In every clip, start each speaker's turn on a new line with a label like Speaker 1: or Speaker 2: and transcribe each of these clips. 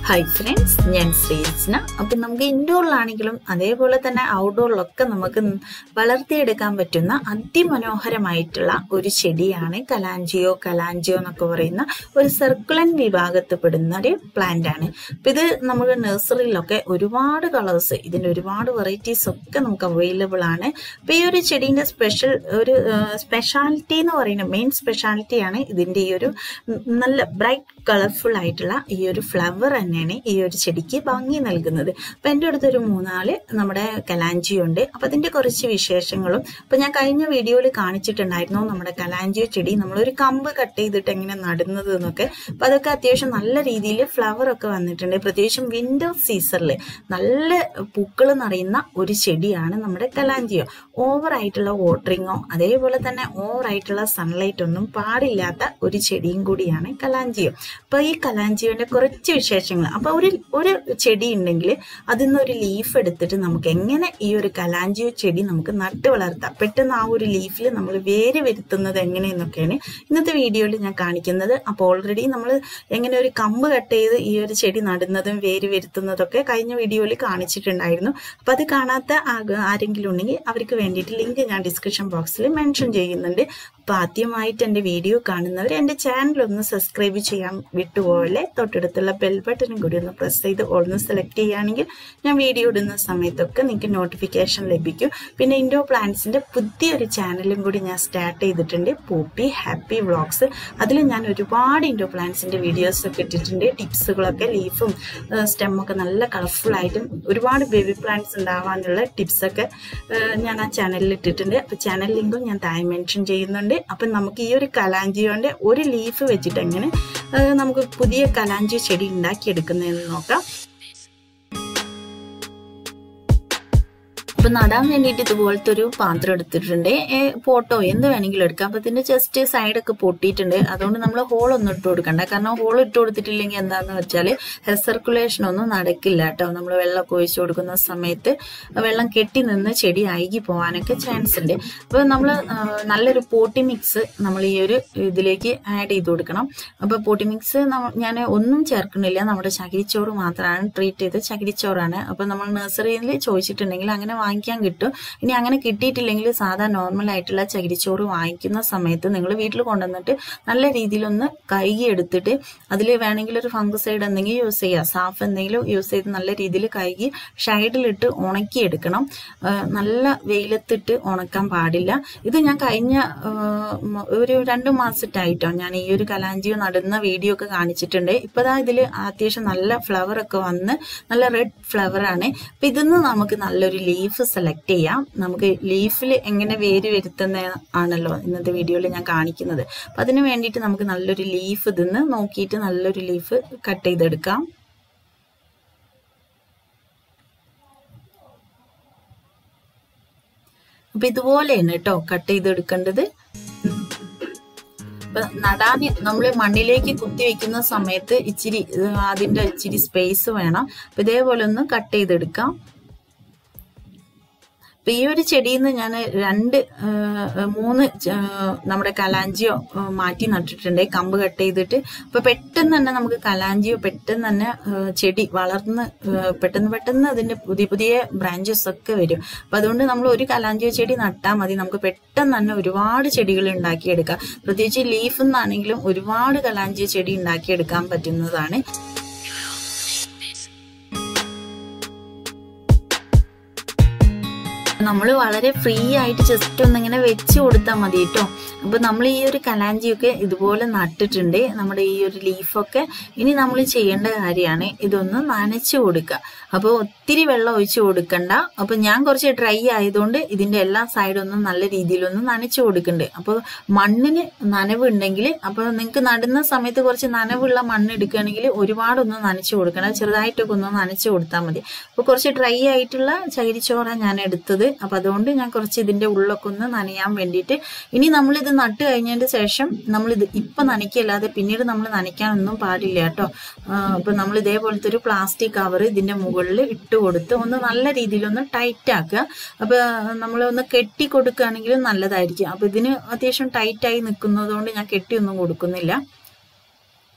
Speaker 1: hi friends ഞാൻ ശ്രീരചന അപ്പം നമുക്ക് ഇൻഡോറിലാണെങ്കിലും അതേപോലെ തന്നെ ഔട്ട്ഡോറിലൊക്കെ നമുക്ക് വളർത്തിയെടുക്കാൻ പറ്റുന്ന അതിമനോഹരമായിട്ടുള്ള ഒരു ചെടിയാണ് കലാഞ്ചിയോ കലാഞ്ചിയോ എന്നൊക്കെ പറയുന്ന ഒരു സർക്കുലൻ വിഭാഗത്തിൽപ്പെടുന്ന ഒരു പ്ലാന്റ് ആണ് അപ്പം ഇത് നമുക്ക് നഴ്സറിയിലൊക്കെ ഒരുപാട് കളേഴ്സ് ഇതിൻ്റെ ഒരുപാട് വെറൈറ്റീസ് ഒക്കെ നമുക്ക് അവൈലബിൾ ആണ് അപ്പം ഈ ഒരു ചെടീൻ്റെ സ്പെഷ്യൽ ഒരു സ്പെഷ്യാലിറ്റി എന്ന് പറയുന്നത് മെയിൻ സ്പെഷ്യാലിറ്റിയാണ് ഇതിൻ്റെ ഈ ഒരു നല്ല ബ്രൈറ്റ് കളർഫുൾ ആയിട്ടുള്ള ഈ ഒരു ഫ്ലവർ തന്നെയാണ് ഈ ഒരു ചെടിക്ക് ഭംഗി നൽകുന്നത് അപ്പം എൻ്റെ അടുത്തൊരു മൂന്നാല് നമ്മുടെ കലാഞ്ചിയോ ഉണ്ട് അപ്പം അതിൻ്റെ കുറച്ച് വിശേഷങ്ങളും അപ്പം ഞാൻ കഴിഞ്ഞ വീഡിയോയിൽ കാണിച്ചിട്ടുണ്ടായിരുന്നു നമ്മുടെ കലാഞ്ചിയോ ചെടി നമ്മളൊരു കമ്പ് കട്ട് ചെയ്തിട്ട് എങ്ങനെ നടുന്നത് എന്നൊക്കെ അപ്പം അതൊക്കെ അത്യാവശ്യം നല്ല രീതിയിൽ ഫ്ലവർ ഒക്കെ വന്നിട്ടുണ്ട് പ്രത്യേകിച്ചും വിന്റർ സീസണിൽ നല്ല പൂക്കൾ നിറയുന്ന ഒരു ചെടിയാണ് നമ്മുടെ കലാഞ്ചിയോ ഓവറായിട്ടുള്ള വാട്ടറിങ്ങോ അതേപോലെ തന്നെ ഓവറായിട്ടുള്ള സൺലൈറ്റ് ഒന്നും പാടില്ലാത്ത ഒരു ചെടിയും കൂടിയാണ് കലാഞ്ചിയോ അപ്പോൾ ഈ കലാഞ്ചിയോന്റെ കുറച്ച് വിശേഷങ്ങൾ അപ്പോൾ ഒരു ഒരു ചെടി ഉണ്ടെങ്കിൽ അതിൽ നിന്ന് ഒരു ലീഫ് എടുത്തിട്ട് നമുക്ക് എങ്ങനെ ഈ ഒരു കലാഞ്ചിയോ ചെടി നമുക്ക് നട്ട് വളർത്താം പെട്ടെന്ന് ആ ഒരു ലീഫിൽ നമ്മൾ വേര് വരുത്തുന്നത് എങ്ങനെയെന്നൊക്കെയാണ് ഇന്നത്തെ വീഡിയോയിൽ ഞാൻ കാണിക്കുന്നത് അപ്പോൾ ഓൾറെഡി നമ്മൾ എങ്ങനെ ഒരു കമ്പ് കട്ട് ചെയ്ത് ഈ ഒരു ചെടി നടുന്നതും വേര് വരുത്തുന്നതൊക്കെ കഴിഞ്ഞ വീഡിയോയിൽ കാണിച്ചിട്ടുണ്ടായിരുന്നു അപ്പോൾ അത് കാണാത്ത ആരെങ്കിലും ഉണ്ടെങ്കിൽ അവർക്ക് വേണ്ടിയിട്ട് ലിങ്ക് ഞാൻ ഡിസ്ക്രിപ്ഷൻ ബോക്സിൽ മെൻഷൻ ചെയ്യുന്നുണ്ട് അപ്പോൾ ആദ്യമായിട്ട് എൻ്റെ വീഡിയോ കാണുന്നവർ എൻ്റെ ചാനൽ ഒന്ന് സബ്സ്ക്രൈബ് ചെയ്യാൻ വിട്ടുപോലെ തൊട്ടടുത്തുള്ള ബെൽ ബട്ടണും കൂടി ഒന്ന് പ്രസ് ചെയ്ത് ഒന്ന് സെലക്ട് ചെയ്യുകയാണെങ്കിൽ ഞാൻ വീഡിയോ ഇടുന്ന സമയത്തൊക്കെ നിങ്ങൾക്ക് നോട്ടിഫിക്കേഷൻ ലഭിക്കും പിന്നെ ഇൻഡോ പ്ലാന്റ്സിൻ്റെ പുതിയൊരു ചാനലും കൂടി ഞാൻ സ്റ്റാർട്ട് ചെയ്തിട്ടുണ്ട് പൂപ്പി ഹാപ്പി വ്ളോഗ്സ് അതിൽ ഞാൻ ഒരുപാട് ഇൻഡോ പ്ലാന്റ്സിൻ്റെ വീഡിയോസ് ഒക്കെ ഇട്ടിട്ടുണ്ട് ടിപ്സുകളൊക്കെ ലീഫും സ്റ്റെമ്മൊക്കെ നല്ല കളർഫുൾ ആയിട്ടും ഒരുപാട് ബേബി പ്ലാന്റ്സ് ഉണ്ടാവാനുള്ള ടിപ്സൊക്കെ ഞാൻ ആ ചാനലിൽ ഇട്ടിട്ടുണ്ട് അപ്പോൾ ചാനൽ ലിങ്കും ഞാൻ താഴെ മെൻഷൻ ചെയ്യുന്നുണ്ട് അപ്പം നമുക്ക് ഈ ഒരു കലാഞ്ചിയോൻ്റെ ഒരു ലീഫ് വെച്ചിട്ട് എങ്ങനെ നമുക്ക് പുതിയ കലാഞ്ചി ചെടി ഉണ്ടാക്കിയെടുക്കുന്നതെന്ന് നോക്കാം അപ്പൊ നടാൻ വേണ്ടിയിട്ട് ഇതുപോലത്തെ ഒരു പാത്രം എടുത്തിട്ടുണ്ട് പോട്ടോ എന്ത് വേണമെങ്കിലും എടുക്കാം അപ്പൊ ഇതിന്റെ ജസ്റ്റ് സൈഡൊക്കെ പൊട്ടിയിട്ടുണ്ട് അതുകൊണ്ട് നമ്മൾ ഹോൾ ഒന്നും ഇട്ട് കൊടുക്കണ്ട കാരണം ഹോൾ ഇട്ട് കൊടുത്തിട്ടില്ലെങ്കിൽ എന്താന്ന് വെച്ചാൽ ഹെയർ സർക്കുലേഷൻ ഒന്നും നടക്കില്ല കേട്ടോ നമ്മൾ വെള്ളമൊക്കെ ഒഴിച്ചു കൊടുക്കുന്ന സമയത്ത് വെള്ളം കെട്ടി നിന്ന് ചെടി അഴുകി പോകാനൊക്കെ ചാൻസ് ഉണ്ട് അപ്പൊ നമ്മൾ നല്ലൊരു പോട്ടി മിക്സ് നമ്മൾ ഈ ഒരു ഇതിലേക്ക് ആഡ് ചെയ്ത് കൊടുക്കണം അപ്പൊ പോട്ടി മിക്സ് ഞാൻ ഒന്നും ചേർക്കണില്ല നമ്മുടെ ചകിരിച്ചോറ് മാത്രമാണ് ട്രീറ്റ് ചെയ്ത് ചകിരിച്ചോറാണ് അപ്പൊ നമ്മൾ നഴ്സറിയിൽ ചോദിച്ചിട്ടുണ്ടെങ്കിൽ അങ്ങനെ വാങ്ങിക്കാൻ കിട്ടും ഇനി അങ്ങനെ കിട്ടിയിട്ടില്ലെങ്കിൽ സാധാ നോർമൽ ആയിട്ടുള്ള ചകിരിച്ചോറ് വാങ്ങിക്കുന്ന സമയത്ത് നിങ്ങൾ വീട്ടിൽ കൊണ്ടുവന്നിട്ട് നല്ല രീതിയിലൊന്ന് കഴുകി എടുത്തിട്ട് അതിൽ വേണമെങ്കിൽ ഒരു ഫംഗസൈഡ് എന്തെങ്കിലും യൂസ് ചെയ്യുക സാഫ് എന്തെങ്കിലും യൂസ് ചെയ്ത് നല്ല രീതിയിൽ കഴുകി ഷൈഡിലിട്ട് ഉണക്കിയെടുക്കണം നല്ല വെയിലത്തിട്ട് ഉണക്കാൻ പാടില്ല ഇത് ഞാൻ കഴിഞ്ഞ ഒരു രണ്ട് മാസത്തായിട്ടോ ഞാൻ ഈ ഒരു കലാഞ്ചിയോ നടുന്ന വീഡിയോ ഒക്കെ കാണിച്ചിട്ടുണ്ട് ഇപ്പതാ ഇതിൽ അത്യാവശ്യം നല്ല ഫ്ലവർ ഒക്കെ വന്ന് നല്ല റെഡ് ഫ്ലവർ ആണ് അപ്പൊ ഇതിന്ന് നമുക്ക് നല്ലൊരു ലീഫ് സെലക്ട് ചെയ്യാം നമുക്ക് ലീഫിൽ എങ്ങനെ വേര് വരുത്തുന്ന ആണല്ലോ ഇന്നത്തെ വീഡിയോയിൽ ഞാൻ കാണിക്കുന്നത് അപ്പം അതിന് വേണ്ടിയിട്ട് നമുക്ക് നല്ലൊരു ലീഫ് ഇതിന്ന് നോക്കിയിട്ട് നല്ലൊരു ലീഫ് കട്ട് ചെയ്തെടുക്കാം അപ്പൊ ഇതുപോലെയാണ് കേട്ടോ കട്ട് ചെയ്തെടുക്കേണ്ടത് നടാൻ നമ്മൾ മണ്ണിലേക്ക് കുത്തി വെക്കുന്ന സമയത്ത് ഇച്ചിരി അതിന്റെ ഇച്ചിരി സ്പേസ് വേണം അപ്പൊ ഇതേപോലെ ഒന്ന് കട്ട് ചെയ്തെടുക്കാം അപ്പൊ ഈ ഒരു ചെടിയിൽ നിന്ന് ഞാൻ രണ്ട് മൂന്ന് നമ്മുടെ കലാഞ്ചിയോ മാറ്റി നട്ടിട്ടുണ്ട് കമ്പ് കട്ട് ചെയ്തിട്ട് അപ്പൊ പെട്ടെന്ന് തന്നെ നമുക്ക് കലാഞ്ചിയോ പെട്ടെന്ന് തന്നെ ചെടി വളർന്ന് പെട്ടെന്ന് പെട്ടെന്ന് അതിന്റെ പുതിയ പുതിയ ബ്രാഞ്ചസ് ഒക്കെ വരും അപ്പൊ അതുകൊണ്ട് നമ്മൾ ഒരു കലാഞ്ചിയോ ചെടി നട്ടാൽ മതി നമുക്ക് പെട്ടെന്ന് തന്നെ ഒരുപാട് ചെടികൾ ഉണ്ടാക്കിയെടുക്കാം പ്രത്യേകിച്ച് ലീഫ് എന്നാണെങ്കിലും ഒരുപാട് കലാഞ്ചിയോ ചെടി ഉണ്ടാക്കിയെടുക്കാൻ പറ്റുന്നതാണ് നമ്മൾ വളരെ ഫ്രീ ആയിട്ട് ജസ്റ്റ് ഒന്നിങ്ങനെ വെച്ച് കൊടുത്താൽ മതി കേട്ടോ അപ്പൊ നമ്മൾ ഈ ഒരു കലാഞ്ചിയൊക്കെ ഇതുപോലെ നട്ടിട്ടുണ്ട് നമ്മുടെ ഈ ഒരു ലീഫൊക്കെ ഇനി നമ്മൾ ചെയ്യേണ്ട കാര്യമാണ് ഇതൊന്ന് നനച്ചു കൊടുക്കുക അപ്പോൾ ഒത്തിരി വെള്ളം ഒഴിച്ചു കൊടുക്കണ്ട അപ്പൊ ഞാൻ കുറച്ച് ഡ്രൈ ആയതുകൊണ്ട് ഇതിന്റെ എല്ലാ സൈഡൊന്നും നല്ല രീതിയിലൊന്ന് നനച്ചു കൊടുക്കുന്നുണ്ട് അപ്പോൾ മണ്ണിന് നനവ് ഉണ്ടെങ്കിൽ അപ്പോൾ നിങ്ങൾക്ക് നടുന്ന സമയത്ത് കുറച്ച് നനവുള്ള മണ്ണ് എടുക്കുകയാണെങ്കിൽ ഒരുപാടൊന്നും നനച്ചു കൊടുക്കണം ചെറുതായിട്ടൊക്കെ ഒന്ന് നനച്ചു കൊടുത്താൽ മതി അപ്പോൾ കുറച്ച് ഡ്രൈ ആയിട്ടുള്ള ചകിരിച്ചോറ ഞാൻ എടുത്തത് അപ്പൊ അതുകൊണ്ട് ഞാൻ കുറച്ച് ഇതിന്റെ ഉള്ളൊക്കെ ഒന്ന് നനയാൻ വേണ്ടിയിട്ട് ഇനി നമ്മൾ ഇത് നട്ട് കഴിഞ്ഞതിന് ശേഷം നമ്മൾ ഇത് ഇപ്പൊ നനയ്ക്കല്ലാതെ പിന്നീട് നമ്മൾ നനയ്ക്കാനൊന്നും പാടില്ല കേട്ടോ അപ്പൊ നമ്മൾ ഇതേപോലത്തെ ഒരു പ്ലാസ്റ്റിക് കവർ ഇതിന്റെ മുകളിൽ ഇട്ട് കൊടുത്ത് ഒന്ന് നല്ല രീതിയിൽ ഒന്ന് ടൈറ്റ് ആക്കുക അപ്പൊ നമ്മൾ ഒന്ന് കെട്ടി കൊടുക്കുകയാണെങ്കിലും നല്ലതായിരിക്കും അപ്പൊ ഇതിന് അത്യാവശ്യം ടൈറ്റ് ആയി നിൽക്കുന്നതുകൊണ്ട് ഞാൻ കെട്ടിയൊന്നും കൊടുക്കുന്നില്ല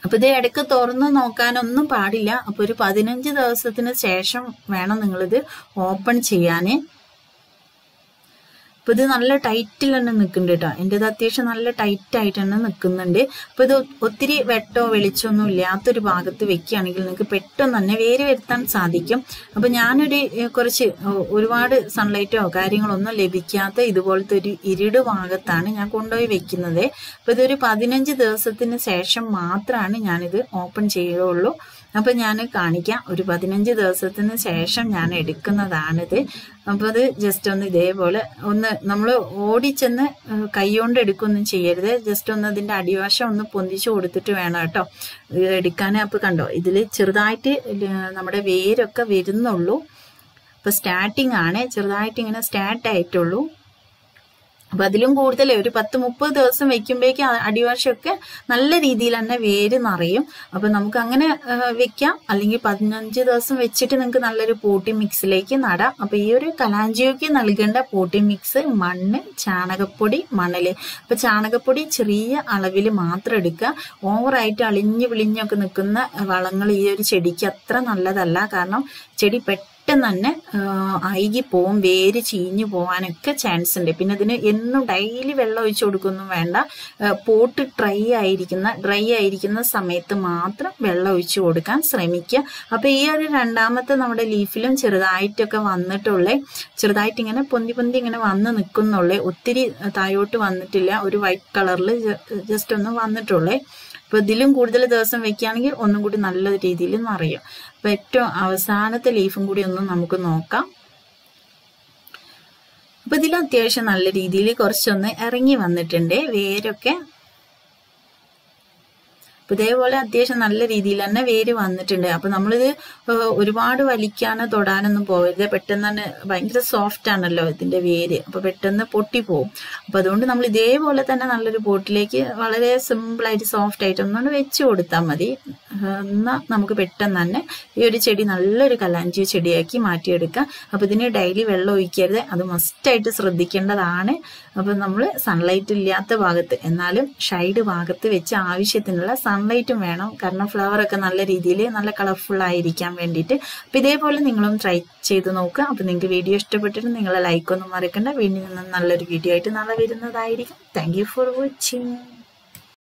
Speaker 1: അപ്പൊ ഇത് ഇടയ്ക്ക് തുറന്ന് നോക്കാനൊന്നും പാടില്ല അപ്പൊ ഒരു പതിനഞ്ച് ദിവസത്തിന് ശേഷം വേണം നിങ്ങളിത് ഓപ്പൺ ചെയ്യാന് അപ്പൊ ഇത് നല്ല ടൈറ്റിൽ തന്നെ നിൽക്കുന്നുണ്ട് കേട്ടോ എൻ്റെ ഇത് അത്യാവശ്യം നല്ല ടൈറ്റ് ആയിട്ട് തന്നെ നിൽക്കുന്നുണ്ട് അപ്പൊ ഇത് ഒത്തിരി വെട്ടോ വെളിച്ചമൊന്നും ഇല്ലാത്തൊരു ഭാഗത്ത് വെക്കുകയാണെങ്കിൽ നിങ്ങൾക്ക് പെട്ടെന്ന് തന്നെ വേര് വരുത്താൻ സാധിക്കും അപ്പൊ ഞാനൊരു ഏഹ്, കുറച്ച് ഒ- ഒരുപാട് സൺലൈറ്റോ കാര്യങ്ങളൊന്നും ലഭിക്കാത്ത ഇതുപോലത്തെ ഒരു ഇരുട് ഭാഗത്താണ് ഞാൻ കൊണ്ടുപോയി വെക്കുന്നത് അപ്പൊ ഇതൊരു പതിനഞ്ച് ദിവസത്തിന് ശേഷം മാത്രമാണ് ഞാനിത് ഓപ്പൺ ചെയ്യുകയുള്ളൂ അപ്പൊ ഞാൻ കാണിക്കാം ഒരു പതിനഞ്ച് ദിവസത്തിന് ശേഷം ഞാൻ എടുക്കുന്നതാണിത് അപ്പൊ അത് ജസ്റ്റ് ഒന്ന് ഇതേപോലെ ഒന്ന് നമ്മൾ ഓടിച്ചെന്ന് ഏഹ് കൈകൊണ്ട് എടുക്കൊന്നും ചെയ്യരുത് ജസ്റ്റ് ഒന്ന് അതിന്റെ അടിവശം ഒന്ന് പൊന്തിച്ചു കൊടുത്തിട്ട് വേണം കേട്ടോ ഇത് എടുക്കാൻ അപ്പൊ കണ്ടോ ഇതിൽ ചെറുതായിട്ട് ല- നമ്മുടെ വേരൊക്കെ വരുന്നുള്ളൂ അപ്പൊ സ്റ്റാർട്ടിങ് ആണ് ചെറുതായിട്ട് ഇങ്ങനെ സ്റ്റാർട്ട് ആയിട്ടുള്ളൂ അപ്പൊ അതിലും കൂടുതൽ ഒരു പത്ത് മുപ്പത് ദിവസം വെക്കുമ്പോഴേക്കും ആ അടിവശമൊക്കെ നല്ല രീതിയിൽ തന്നെ വേര് നിറയും അപ്പൊ നമുക്ക് അങ്ങനെ ആ, വെക്കാം അല്ലെങ്കിൽ പതിനഞ്ച് ദിവസം വെച്ചിട്ട് നിങ്ങൾക്ക് നല്ലൊരു പോട്ടി മിക്സിലേക്ക് നടാം അപ്പൊ ഈ ഒരു കലാഞ്ചിയോക്ക് നൽകേണ്ട പോട്ടി മിക്സ് മണ്ണ് ചാണകപ്പൊടി മണല് അപ്പൊ ചാണകപ്പൊടി ചെറിയ അളവിൽ മാത്രം എടുക്കുക ഓവറായിട്ട് അളിഞ്ഞു വിളിഞ്ഞൊക്കെ നിൽക്കുന്ന വളങ്ങൾ ഈ ഒരു ചെടിക്ക് അത്ര നല്ലതല്ല കാരണം ചെടി പെട്ടെന്ന് തന്നെ അഴുകി പോവും വേര് ചീഞ്ഞു പോവാനൊക്കെ ചാൻസ് ഉണ്ട് പിന്നെ ഇതിന് എന്നും ഡെയിലി വെള്ളം ഒഴിച്ചു കൊടുക്കൊന്നും വേണ്ട ആ, പോട്ട് ഡ്രൈ ആയിരിക്കുന്ന ഡ്രൈ ആയിരിക്കുന്ന സമയത്ത് മാത്രം വെള്ളം ഒഴിച്ചു കൊടുക്കാൻ ശ്രമിക്കുക അപ്പൊ ഈ ഒരു രണ്ടാമത്തെ നമ്മുടെ ലീഫിലും ചെറുതായിട്ടൊക്കെ വന്നിട്ടുള്ളേ ചെറുതായിട്ട് ഇങ്ങനെ പൊന്തി പൊന്തി ഇങ്ങനെ വന്ന് നിൽക്കുന്നുള്ളേ ഒത്തിരി താഴോട്ട് വന്നിട്ടില്ല ഒരു വൈറ്റ് കളറിൽ ജസ്റ്റ് ഒന്ന് വന്നിട്ടുള്ളേ അപ്പൊ ഇതിലും കൂടുതൽ ദിവസം വെക്കുകയാണെങ്കിൽ ഒന്നും കൂടി നല്ല രീതിയിൽ നിറയും അപ്പൊ ഏറ്റവും അവസാനത്തെ ലീഫും കൂടി ഒന്ന് നമുക്ക് നോക്കാം അപ്പൊ ഇതിൽ അത്യാവശ്യം നല്ല രീതിയിൽ കുറച്ചൊന്ന് ഇറങ്ങി വന്നിട്ടുണ്ട് വേരൊക്കെ അപ്പൊ ഇതേപോലെ അത്യാവശ്യം നല്ല രീതിയിൽ തന്നെ വേര് വന്നിട്ടുണ്ട് അപ്പൊ നമ്മളിത് ഏഹ്, ഒരുപാട് വലിക്കാനോ തൊടാനൊന്നും പോകരുത് പെട്ടെന്ന് തന്നെ ഭയങ്കര സോഫ്റ്റ് ആണല്ലോ ഇതിന്റെ വേര് അപ്പൊ പെട്ടെന്ന് പൊട്ടിപ്പോവും അപ്പൊ അതുകൊണ്ട് നമ്മൾ ഇതേപോലെ തന്നെ നല്ലൊരു പോട്ടിലേക്ക് വളരെ സിമ്പിൾ ആയിട്ട് സോഫ്റ്റ് ആയിട്ട് ഒന്നുകൊണ്ട് വെച്ച് കൊടുത്താൽ മതി ഏഹ്, എന്നാ നമുക്ക് പെട്ടെന്ന് തന്നെ ഈ ഒരു ചെടി നല്ലൊരു കലാഞ്ചി ചെടിയാക്കി മാറ്റിയെടുക്കാം അപ്പൊ ഇതിന് ഡെയിലി വെള്ളം ഒഴിക്കരുത് അത് മസ്റ്റായിട്ട് ശ്രദ്ധിക്കേണ്ടതാണ് അപ്പൊ നമ്മൾ സൺലൈറ്റ് ഇല്ലാത്ത ഭാഗത്ത് എന്നാലും ഷൈഡ് ഭാഗത്ത് വെച്ച് ആവശ്യത്തിനുള്ള സൺലൈറ്റും വേണം കാരണം ഫ്ലവർ ഒക്കെ നല്ല രീതിയിൽ നല്ല കളർഫുൾ ആയിരിക്കാൻ വേണ്ടിയിട്ട് അപ്പൊ ഇതേപോലെ നിങ്ങളും ട്രൈ ചെയ്ത് നോക്കുക അപ്പൊ നിങ്ങൾക്ക് വീഡിയോ ഇഷ്ടപ്പെട്ടിട്ട് നിങ്ങളെ ലൈക്ക് ഒന്നും മറക്കണ്ട വീണ്ടും നല്ലൊരു വീഡിയോ ആയിട്ട് നാളെ വരുന്നതായിരിക്കും താങ്ക് യു ഫോർ വാച്ചിങ്